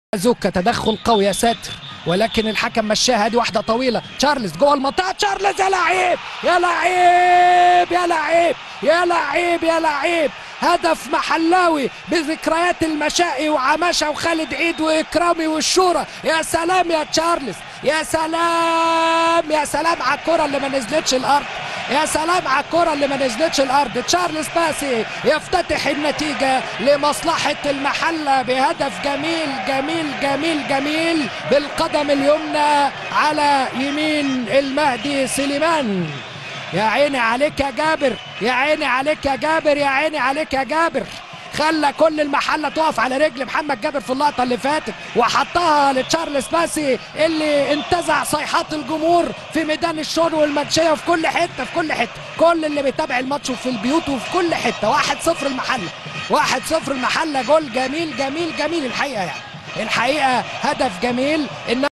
زوكا تدخل قوي يا ساتر ولكن الحكم مشاها دي واحده طويله تشارلز جوه المنطقه تشارلز يا لعيب يا لعيب يا لعيب يا لعيب يا لعيب هدف محلاوي بذكريات المشائي وعماشه وخالد عيد واكرامي والشورى يا سلام يا تشارلز يا سلام يا سلام على الكره اللي ما نزلتش الارض يا سلام على الكره اللي ما نزلتش الارض تشارلز باسي يفتتح النتيجه لمصلحه المحله بهدف جميل جميل جميل جميل بالقدم اليمنى على يمين المهدي سليمان يا عيني عليك يا جابر يا عيني عليك يا جابر يا عيني عليك يا جابر خلى كل المحله تقف على رجل محمد جابر في اللقطه اللي فاتت وحطها لتشارلز باسي اللي انتزع صيحات الجمهور في ميدان الشون والمنشيه وفي كل حته في كل حته كل اللي بيتابع الماتش وفي البيوت وفي كل حته 1-0 المحله 1-0 المحله جول جميل جميل جميل الحقيقه يعني الحقيقه هدف جميل إن